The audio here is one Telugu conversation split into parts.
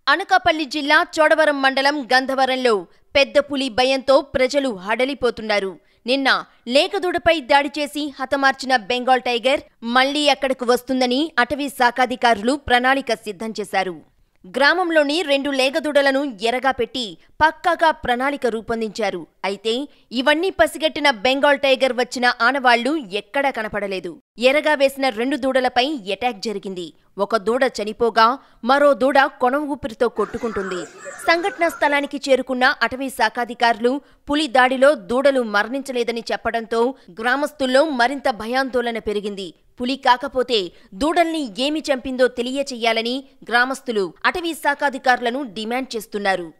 అనకాపల్లి జిల్లా చోడవరం మండలం గంధవరంలో పెద్ద పులి భయంతో ప్రజలు హడలిపోతున్నారు నిన్న లేకదూడపై దాడి చేసి హతమార్చిన బెంగాల్ టైగర్ మళ్లీ అక్కడకు వస్తుందని అటవీ శాఖాధికారులు ప్రణాళిక సిద్ధం చేశారు గ్రామంలోని రెండు లేగదూడలను ఎరగా పెట్టి పక్కాగా ప్రణాళిక రూపొందించారు అయితే ఇవన్నీ పసిగట్టిన బెంగాల్ టైగర్ వచ్చిన ఆనవాళ్లు ఎక్కడా కనపడలేదు ఎరగా వేసిన రెండు దూడలపై ఎటాక్ జరిగింది ఒక దూడ చనిపోగా మరో దూడ కొన ఊపిరితో కొట్టుకుంటుంది సంఘటనా స్థలానికి చేరుకున్న అటవీ శాఖాధికారులు పులి దాడిలో దూడలు మరణించలేదని చెప్పడంతో గ్రామస్తుల్లో మరింత భయాందోళన పెరిగింది పులి కాకపోతే దూడల్ని ఏమి చంపిందో తెలియచెయ్యాలని గ్రామస్తులు అటవీ శాఖాధికారులను డిమాండ్ చేస్తున్నారు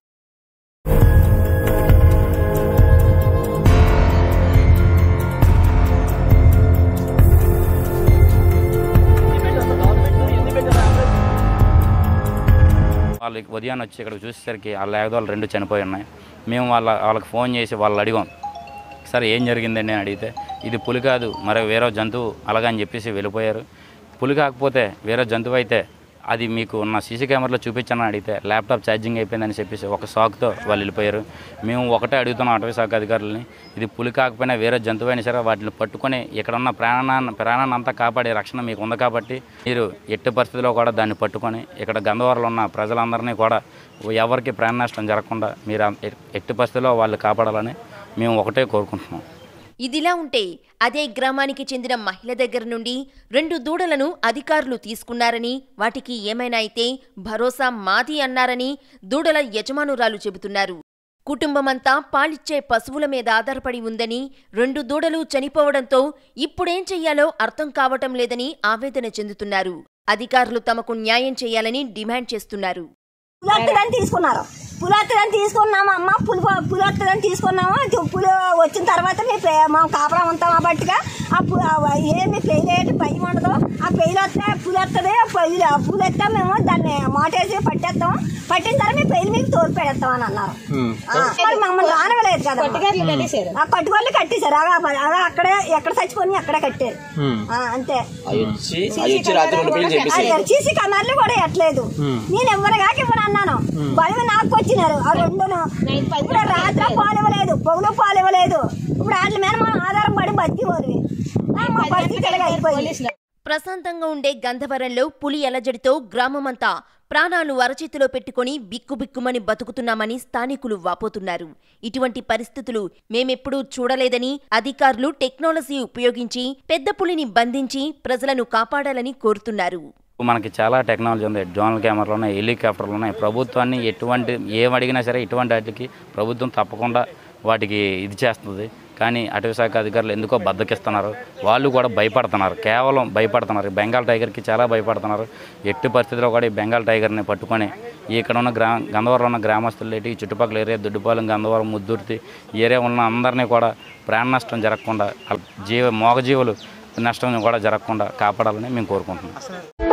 వాళ్ళు ఉదయాన్నే వచ్చి ఇక్కడ చూసేసరికి వాళ్ళ లేగదోళ్ళు రెండు చనిపోయి ఉన్నాయి మేము వాళ్ళ వాళ్ళకి ఫోన్ చేసి వాళ్ళు అడిగాం సరే ఏం జరిగిందండి అని అడిగితే ఇది పులి కాదు మరి వేరే జంతువు అలాగని చెప్పేసి వెళ్ళిపోయారు పులి కాకపోతే వేరే జంతువు అయితే అది మీకు ఉన్న సీసీ కెమెరాలో చూపించానని అడిగితే ల్యాప్టాప్ ఛార్జింగ్ అయిపోయిందని చెప్పేసి ఒక షాక్తో వాళ్ళు వెళ్ళిపోయారు మేము ఒకటే అడుగుతున్నాం అటవీ శాఖ అధికారులని ఇది పులి కాకపోయినా వేరే జంతువు అయినా సరే వాటిని పట్టుకొని ఇక్కడ ఉన్న ప్రాణాన్ని ప్రాణాన్ని అంతా కాపాడే రక్షణ మీకు ఉంది కాబట్టి మీరు ఎట్టి పరిస్థితిలో కూడా దాన్ని పట్టుకొని ఇక్కడ గంధవరంలో ఉన్న ప్రజలందరినీ కూడా ఎవరికి ప్రాణ నష్టం జరగకుండా మీరు ఆ ఎట్టి పరిస్థితిలో వాళ్ళు కాపాడాలని మేము ఒకటే కోరుకుంటున్నాం ఇదిలా ఉంటే అదే గ్రామానికి చెందిన మహిళ దగ్గర నుండి రెండు దూడలను అధికారులు తీసుకున్నారని వాటికి ఏమైనా అయితే భరోసా మాది అన్నారని దూడల యజమానురాలు చెబుతున్నారు కుటుంబమంతా పాలిచ్చే పశువుల మీద ఆధారపడి ఉందని రెండు దూడలు చనిపోవడంతో ఇప్పుడేం చెయ్యాలో అర్థం కావటం లేదని ఆవేదన చెందుతున్నారు అధికారులు తమకు న్యాయం చేయాలని డిమాండ్ చేస్తున్నారు పులొత్తదని తీసుకున్నారు పులొత్తదని తీసుకున్నాము అమ్మ పులి పులొత్తదని తీసుకున్నాము చు- పులి వచ్చిన తర్వాత మీ పే మా కాపలా ఉంటాం కాబట్టిగా ఆ పు- ఆ ఏమి పెయిలేటి భయం ఉండదు ఆ పెయిల్ వస్తే పులి వస్తుంది పెయిల్ పులి వస్తే మేము దాన్ని మోటేసి పట్టేస్తాం పట్టిన తర్వాత మీ పెయిల్ మీకు తోలు పెడతాం అని అన్నారు ఆ, మరి మమ్మల్ని రానవలేదు కదా ఆ కట్టుకోళ్ళు కట్టేశారు అలా అలా అక్కడే ఎక్కడ చచ్చిపోయి అక్కడే కట్టారు ఆ, అంతే అవి వచ్చి అవి వచ్చి రాత్రి రెండు పేర్లు చెప్పేసి అది సీసీ కెమెరాలు కూడా ఎట్లేదు నేను ఎవరిగాకి ఇవ్వను అన్నాను బలివి నాకు వచ్చినారు ఆ రెండును ఇప్పుడు రాత్రి పాలు ఇవ్వలేదు పొగలు పాలు ఇవ్వలేదు ఇప్పుడు వాటి మీద మనం ఆధారం పడి బతికి పోదు మా పరిస్థితి ఇలాగ అయిపోయింది ప్రశాంతంగా ఉండే గంధవరంలో పులి అలజడితో గ్రామమంతా ప్రాణాలు అరచేతిలో పెట్టుకుని బిక్కుబిక్కుమని బతుకుతున్నామని స్థానికులు వాపోతున్నారు ఇటువంటి పరిస్థితులు మేమెప్పుడూ చూడలేదని అధికారులు టెక్నాలజీ ఉపయోగించి పెద్ద పులిని బంధించి ప్రజలను కాపాడాలని కోరుతున్నారు మనకి చాలా టెక్నాలజీ ఉంది డ్రోన్ కెమెరాలు ఉన్నాయి హెలికాప్టర్లు ఉన్నాయి ప్రభుత్వాన్ని ఎటువంటి ఏం అడిగినా సరే ఇటువంటి వాటికి ప్రభుత్వం తప్పకుండా వాటికి ఇది చేస్తుంది కానీ అటవీ శాఖ అధికారులు ఎందుకో బద్దకిస్తున్నారు వాళ్ళు కూడా భయపడుతున్నారు కేవలం భయపడుతున్నారు ఈ బెంగాల్ టైగర్కి చాలా భయపడుతున్నారు ఎట్టి పరిస్థితిలో కూడా ఈ బెంగాల్ టైగర్ని పట్టుకొని ఇక్కడ ఉన్న గ్రా గంధవరం ఉన్న గ్రామస్తులు ఏంటి ఈ చుట్టుపక్కల ఏరియా దుడ్డుపాలెం గంధవరం ముద్దుర్తి ఈ ఏరియా ఉన్న అందరినీ కూడా ప్రాణ నష్టం జరగకుండా జీవ మోగజీవులు నష్టం కూడా జరగకుండా కాపాడాలని మేము కోరుకుంటున్నాం